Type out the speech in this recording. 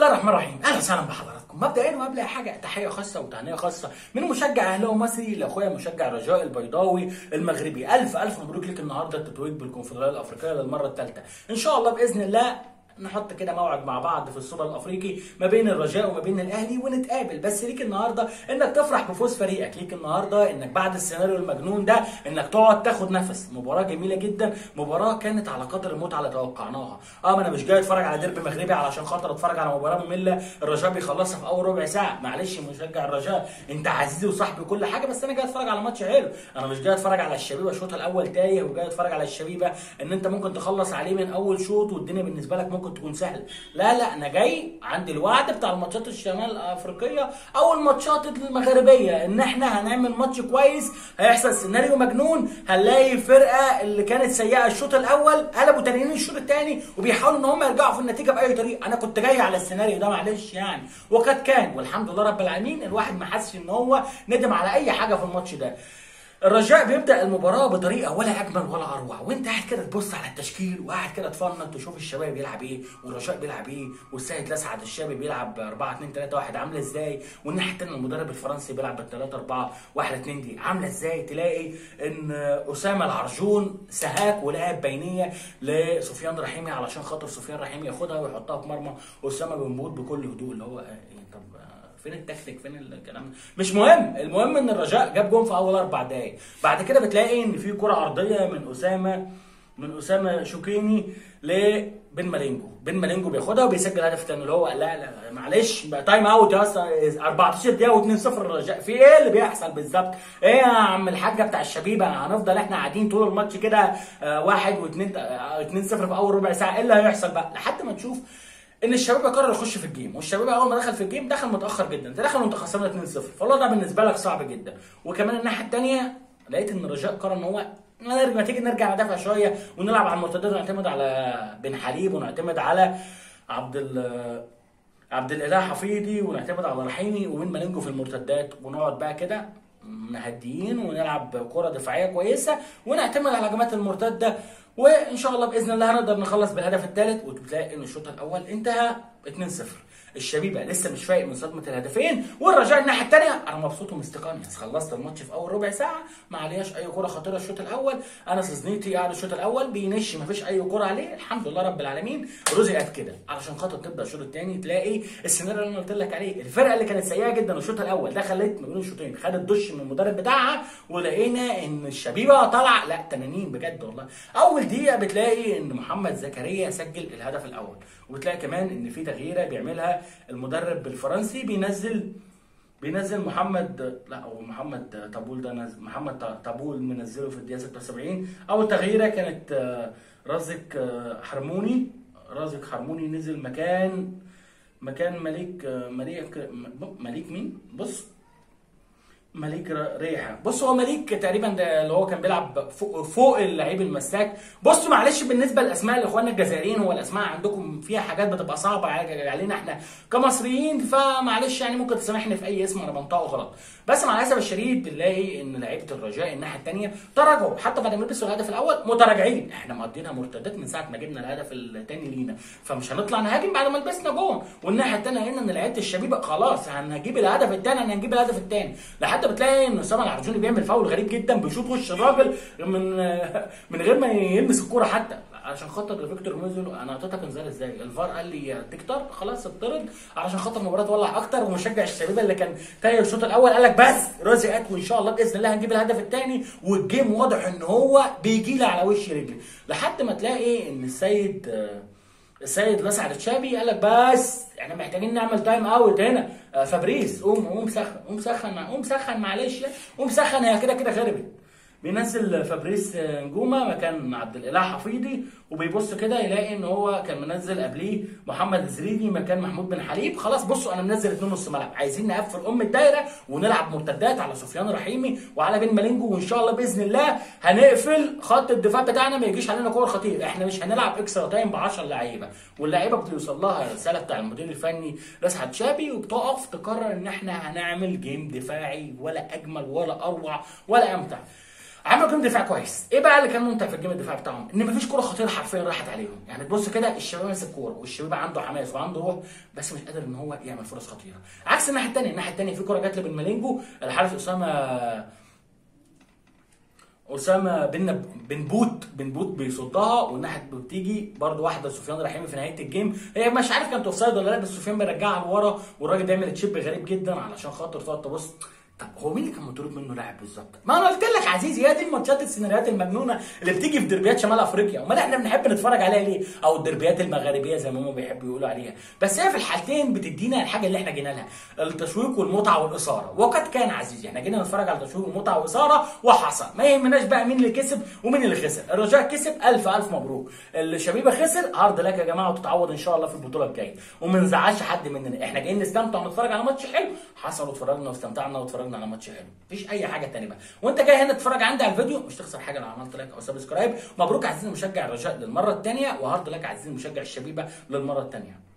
الرحمن الرحيم اهلا وسهلا بحضراتكم مبدئيا وقبل اي حاجه تحيه خاصه وتهنئه خاصه من مشجع اهلاوي مصري لاخويا مشجع الرجاء البيضاوي المغربي الف الف مبروك لك النهارده التتويج بالكونفدراليه الافريقيه للمره الثالثه ان شاء الله باذن الله نحط كده موعد مع بعض في السوبر الافريقي ما بين الرجاء وما بين الاهلي ونتقابل بس ليك النهارده انك تفرح بفوز فريقك ليك النهارده انك بعد السيناريو المجنون ده انك تقعد تاخد نفس مباراه جميله جدا مباراه كانت على قدر المتعه اللي توقعناها اه ما انا مش جاي اتفرج على ديربي مغربي علشان خاطر اتفرج على مباراه ممله الرجاء بيخلصها في اول ربع ساعه معلش مشجع الرجاء انت عزيزي وصاحبي كل حاجه بس انا جاي اتفرج على ماتش حلو انا مش جاي اتفرج على الشبيبه الشوط الاول تايه وجاي اتفرج على الشبيبه ان انت ممكن تخلص عليه من اول شوط والدنيا بالنسبه لك ممكن تكون سهله لا لا انا جاي عندي الوعد بتاع الماتشات الشمال الافريقيه او الماتشات المغربيه ان احنا هنعمل ماتش كويس هيحصل سيناريو مجنون هنلاقي الفرقه اللي كانت سيئه الشوط الاول قلبوا تانيين الشوط الثاني وبيحاولوا ان هم يرجعوا في النتيجه باي طريقه انا كنت جاي على السيناريو ده معلش يعني وقد كان والحمد لله رب العالمين الواحد ما حسش ان هو ندم على اي حاجه في الماتش ده الرجاء بيبدا المباراه بطريقه ولا اجمل ولا اروع وانت قاعد كده تبص على التشكيل وقاعد كده تفنط تشوف الشباب بيلعب ايه والرجاء بيلعب ايه والسيد لسعد الشابي بيلعب 4 2 3 1 عامله ازاي والناحيه الثانيه المدرب الفرنسي بيلعب بال 3 4 1 2 دي عامله ازاي تلاقي ان اسامه العرجون سهاك ولعب بينيه لسفيان رحيمي علشان خاطر سفيان رحيمي ياخدها ويحطها في مرمى اسامه بنموت بكل هدوء اللي هو إيه طب فين التكتيك فين الكلام ده مش مهم المهم ان الرجاء جاب جون في اول اربع دقايق بعد كده بتلاقي ان في كره عرضيه من اسامه من اسامه شوكيني لبن مالينجو بن مالينجو بياخدها وبيسجل هدف تاني اللي هو لا لا معلش بقى تايم اوت يا اسطى 14 دقيقه و2 0 الرجاء في ايه اللي بيحصل بالظبط؟ ايه يا عم الحاجه بتاع الشبيبه هنفضل احنا قاعدين طول الماتش كده آه، واحد واثنين 2 0 في اول ربع ساعه ايه اللي هيحصل بقى؟ لحد ما تشوف ان الشباب قرر يخش في الجيم والشباب اول ما دخل في الجيم دخل متاخر جدا انت دخل وانت خسران 2-0 فالوضع بالنسبه لك صعب جدا وكمان الناحيه الثانيه لقيت ان الرجاء قرر ان هو نرجع ما تيجي نرجع ندافع شويه ونلعب على المرتدات ونعتمد على بن حليب ونعتمد على عبد ال عبد الاله حفيظي ونعتمد على رحيمي ومن مالينجو في المرتدات ونقعد بقى كده مهديين ونلعب كره دفاعيه كويسه ونعتمد على هجمات المرتده وان شاء الله باذن الله هنقدر نخلص بالهدف الثالث وتلاقي ان الشوط الاول انتهى 2-0 الشبيبه لسه مش فايق من صدمه الهدفين والرجاء الناحيه الثانيه انا مبسوط ومستقنص خلصت الماتش في اول ربع ساعه ما عليهاش اي كره خطيره الشوط الاول انس زنيتي قاعد الشوط الاول بينش ما فيش اي كره عليه الحمد لله رب العالمين رزقت كده علشان خاطر تبدا الشوط الثاني تلاقي السيناريو اللي انا قلت لك عليه الفرقه اللي كانت سيئه جدا الشوط الاول دخلت ما بين الشوطين خدت دش من المدرب بتاعها ولقينا ان الشبيبه طالعه لا تنانين بجد والله اول دقيقه بتلاقي ان محمد زكريا سجل الهدف الاول وبتلاقي كمان ان في تغييره بيعملها المدرب الفرنسي بينزل بينزل محمد لا هو محمد طابول ده نزل محمد طابول منزله في الدقيقه 76 اول تغييره كانت آه، رازق آه، حرموني رازق حرموني نزل مكان مكان مليك آه، مليك مليك مين؟ بص مليك ر- ريحه بص هو مليك تقريبا ده اللي هو كان بيلعب فوق, فوق اللعيب المساك بصوا معلش بالنسبه لاسماء الاخوان الجزائريين هو الاسماء عندكم فيها حاجات بتبقى صعبه علي- علينا احنا كمصريين فمعلش يعني ممكن تسامحني في اي اسم انا بنطقه غلط بس مع الاسف الشديد بنلاقي ان لعيبه الرجاء الناحيه الثانيه تراجعوا حتى بعد ما لبسوا الهدف الاول متراجعين احنا مقضينها مرتدات من ساعه ما جبنا الهدف الثاني لينا فمش هنطلع نهاجم بعد ما لبسنا جون والناحيه الثانيه لقينا ان لعيبه الشبيبه خلاص هنجيب الهدف الثاني هنجيب الهدف الثاني لحد بتلاقي ان اسامه العرجوني بيعمل فاول غريب جدا بيشوط وش الراجل من من غير ما يلمس الكوره حتى عشان خاطر فيكتور ميزولو انا اعطيتك انذار ازاي؟ الفار قال لي تكتر خلاص اطرد علشان خاطر المباراه تولع اكتر ومشجع الشبيبه اللي كان تايه الشوط الاول قال لك بس رزقت وان شاء الله باذن الله هنجيب الهدف الثاني والجيم واضح ان هو بيجي لي على وش رجلي لحد ما تلاقي ان السيد آه، السيد لسعد الشابي قال لك بس احنا محتاجين نعمل تايم اوت هنا آه، فابريز قوم قوم سخن قوم سخن قوم سخن معلش قوم سخن هي كده كده خربت بينزل فابريس نجومه مكان عبد الاله حفيظي وبيبص كده يلاقي ان هو كان منزل قبليه محمد الزريدي مكان محمود بن حليب خلاص بصوا انا منزل اتنين نص ملعب عايزين نقفل ام الدايره ونلعب مرتدات على سفيان رحيمي وعلى بن مالينجو وان شاء الله باذن الله هنقفل خط الدفاع بتاعنا ما يجيش علينا كور خطير احنا مش هنلعب اكسترا تايم ب 10 لعيبه واللعيبه بتوصل لها رساله بتاع المدير الفني رسعت شابي وبتقف تقرر ان احنا هنعمل جيم دفاعي ولا اجمل ولا اروع ولا امتع عملوا جيم دفاع كويس ايه بقى اللي كان ممتع في الجيم الدفاع بتاعهم ان مفيش كوره خطيره حرفيا راحت عليهم يعني تبص كده الشباب ماسك كوره والشباب عنده حماس وعنده روح بس مش قادر ان هو يعمل فرص خطيره عكس الناحيه الثانيه الناحيه الثانيه في كوره جات لبن الحارس اسامه اسامه بن بن بوت بن بوت بيصدها والناحيه بتيجي برده واحده سفيان رحيمي في نهايه الجيم هي مش عارف كانت اوفسايد ولا لا بس سفيان بيرجعها لورا والراجل بيعمل تشيب غريب جدا علشان خاطر تقعد تبص طب هو مين اللي كان مطلوب منه لاعب بالظبط؟ ما انا قلت لك عزيزي هي دي الماتشات السيناريوهات المجنونه اللي بتيجي في دربيات شمال افريقيا، امال احنا بنحب نتفرج عليها ليه؟ او الدربيات المغاربيه زي ما هم بيحبوا يقولوا عليها، بس هي في الحالتين بتدينا الحاجه اللي احنا جينا لها، التشويق والمتعه والاثاره، وقد كان عزيزي احنا جينا نتفرج على تشويق ومتعه واثاره وحصل، ما يهمناش بقى مين اللي كسب ومين اللي خسر، الرجاء كسب الف الف مبروك، الشبيبه خسر عرض لك يا جماعه وتتعوض ان شاء الله في البطوله الجايه، وما نزعلش حد مننا، احنا جايين نستمتع ونتفرج على ماتش حلو، حصل واتفرجنا واستمتعنا واتفرجنا على ماتش حلو. مفيش اي حاجه تانية بقى وانت جاي هنا تتفرج عندي على الفيديو مش تخسر حاجه لو عملت لايك او سبسكرايب مبروك عزيزي المشجع الرجاء للمره الثانيه وهارد لك عزيزي المشجع الشبيبه للمره الثانيه